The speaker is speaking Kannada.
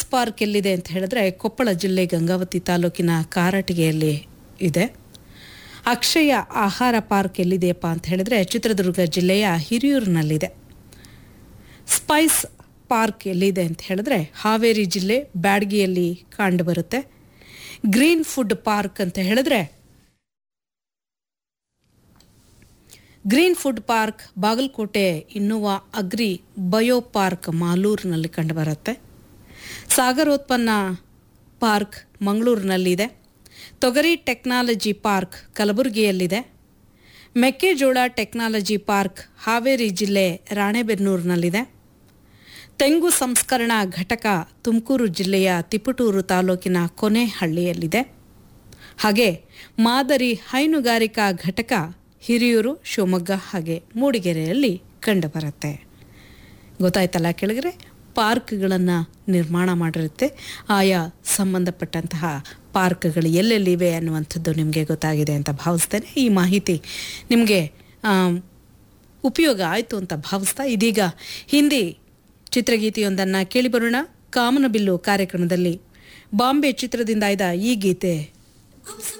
ಪಾರ್ಕ್ ಎಲ್ಲಿದೆ ಅಂತ ಹೇಳಿದ್ರೆ ಕೊಪ್ಪಳ ಜಿಲ್ಲೆ ಗಂಗಾವತಿ ತಾಲೂಕಿನ ಕಾರಟಗಿಯಲ್ಲಿ ಇದೆ ಅಕ್ಷಯ ಆಹಾರ ಪಾರ್ಕ್ ಎಲ್ಲಿದೆಯಪ್ಪ ಅಂತ ಹೇಳಿದ್ರೆ ಚಿತ್ರದುರ್ಗ ಜಿಲ್ಲೆಯ ಹಿರಿಯೂರಿನಲ್ಲಿದೆ ಸ್ಪೈಸ್ ಪಾರ್ಕ್ ಎಲ್ಲಿದೆ ಅಂತ ಹೇಳಿದ್ರೆ ಹಾವೇರಿ ಜಿಲ್ಲೆ ಬ್ಯಾಡಗಿಯಲ್ಲಿ ಕಂಡುಬರುತ್ತೆ ಗ್ರೀನ್ ಫುಡ್ ಪಾರ್ಕ್ ಅಂತ ಹೇಳಿದ್ರೆ green food park Bagalkote Innova agri bio park ಮಾಲೂರಿನಲ್ಲಿ ಕಂಡುಬರುತ್ತೆ ಸಾಗರೋತ್ಪನ್ನ ಪಾರ್ಕ್ ಮಂಗಳೂರಿನಲ್ಲಿದೆ ತೊಗರಿ ಟೆಕ್ನಾಲಜಿ ಪಾರ್ಕ್ ಕಲಬುರಗಿಯಲ್ಲಿದೆ ಮೆಕ್ಕೆಜೋಳ ಟೆಕ್ನಾಲಜಿ ಪಾರ್ಕ್ ಹಾವೇರಿ ಜಿಲ್ಲೆ ರಾಣೆಬೆನ್ನೂರಿನಲ್ಲಿದೆ ತೆಂಗು ಸಂಸ್ಕರಣಾ ಘಟಕ ತುಮಕೂರು ಜಿಲ್ಲೆಯ ತಿಪಟೂರು ತಾಲೂಕಿನ ಕೊನೆಹಳ್ಳಿಯಲ್ಲಿದೆ ಹಾಗೆ ಮಾದರಿ ಹೈನುಗಾರಿಕಾ ಘಟಕ ಹಿರಿಯೂರು ಶಿವಮೊಗ್ಗ ಹಾಗೆ ಮೂಡಿಗೆರೆಯಲ್ಲಿ ಕಂಡುಬರುತ್ತೆ ಗೊತ್ತಾಯ್ತಲ್ಲ ಕೆಳಗರೆ ಪಾರ್ಕ್ಗಳನ್ನು ನಿರ್ಮಾಣ ಮಾಡಿರುತ್ತೆ ಆಯಾ ಸಂಬಂಧಪಟ್ಟಂತಹ ಪಾರ್ಕ್ಗಳು ಎಲ್ಲೆಲ್ಲಿವೆ ಅನ್ನುವಂಥದ್ದು ನಿಮಗೆ ಗೊತ್ತಾಗಿದೆ ಅಂತ ಭಾವಿಸ್ತೇನೆ ಈ ಮಾಹಿತಿ ನಿಮಗೆ ಉಪಯೋಗ ಆಯಿತು ಅಂತ ಭಾವಿಸ್ತಾ ಇದೀಗ ಹಿಂದಿ ಚಿತ್ರಗೀತೆಯೊಂದನ್ನು ಕೇಳಿಬರೋಣ ಕಾಮನಬಿಲ್ಲು ಕಾರ್ಯಕ್ರಮದಲ್ಲಿ ಬಾಂಬೆ ಚಿತ್ರದಿಂದ ಆಯ್ದ ಈ ಗೀತೆ